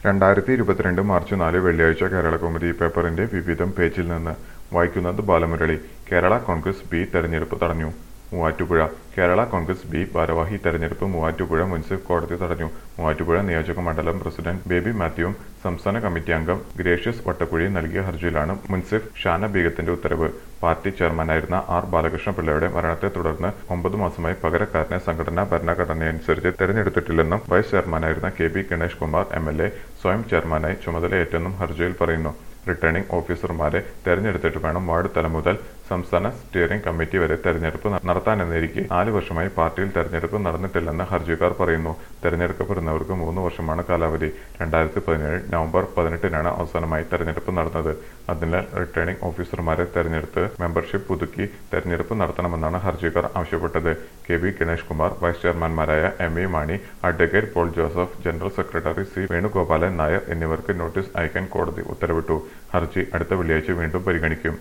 രണ്ടായിരത്തി ഇരുപത്തിരണ്ട് മാർച്ച് നാല് വെള്ളിയാഴ്ച കേരളകൗമുദി പേപ്പറിന്റെ വിവിധം പേജിൽ നിന്ന് വായിക്കുന്നത് ബാലമുരളി കേരള കോൺഗ്രസ് ബി തെരഞ്ഞെടുപ്പ് തടഞ്ഞു മൂവാറ്റുപുഴ കേരള കോൺഗ്രസ് ബി ഭാരവാഹി തെരഞ്ഞെടുപ്പ് മൂവാറ്റുപുഴ മുനിസിഫ് കോടതി തടഞ്ഞു മൂവാറ്റുപുഴ നിയോജക മണ്ഡലം പ്രസിഡന്റ് ബേബി മാത്യുവും സംസ്ഥാന കമ്മിറ്റി അംഗം ഗ്രേഷ്യസ് വട്ടക്കുഴി നൽകിയ ഹർജിയിലാണ് മുൻസിഫ് ഷാന ബീഗത്തിന്റെ ഉത്തരവ് പാർട്ടി ചെയർമാനായിരുന്ന ആർ ബാലകൃഷ്ണപിള്ളയുടെ മരണത്തെ തുടർന്ന് ഒമ്പത് മാസമായി പകരക്കാരനെ സംഘടനാ ഭരണഘടനയനുസരിച്ച് തെരഞ്ഞെടുത്തിട്ടില്ലെന്നും വൈസ് ചെയർമാനായിരുന്ന K B Ganesh Kumar M L A സ്വയം ചെയർമാനായി ചുമതലയേറ്റെന്നും ഹർജിയിൽ പറയുന്നു റിട്ടേണിംഗ് ഓഫീസർമാരെ തെരഞ്ഞെടുത്തിട്ട് വേണം വാർഡ് തലം മുതൽ സംസ്ഥാന സ്റ്റിയറിംഗ് കമ്മിറ്റി വരെ തെരഞ്ഞെടുപ്പ് നടത്താനെന്നിരിക്കെ നാല് വർഷമായി പാർട്ടിയിൽ തെരഞ്ഞെടുപ്പ് നടന്നിട്ടില്ലെന്ന് ഹർജിക്കാർ പറയുന്നു തെരഞ്ഞെടുക്കപ്പെടുന്നവർക്ക് മൂന്ന് വർഷമാണ് കാലാവധി രണ്ടായിരത്തി പതിനേഴ് നവംബർ പതിനെട്ടിനാണ് അവസാനമായി തെരഞ്ഞെടുപ്പ് നടന്നത് അതിനാൽ റിട്ടേണിംഗ് ഓഫീസർമാരെ തെരഞ്ഞെടുത്ത് മെമ്പർഷിപ്പ് പുതുക്കി തെരഞ്ഞെടുപ്പ് നടത്തണമെന്നാണ് ഹർജിക്കാർ ആവശ്യപ്പെട്ടത് K V Ganesh Kumar vice ചെയർമാൻമാരായ M E Mani advocate Paul Joseph general secretary C Venugopalan Nair എന്നിവർക്ക് നോട്ടീസ് അയക്കാൻ കോടതി ഉത്തരവിട്ടു ഹർജി അടുത്ത വെള്ളിയാഴ്ച വീണ്ടും പരിഗണിക്കും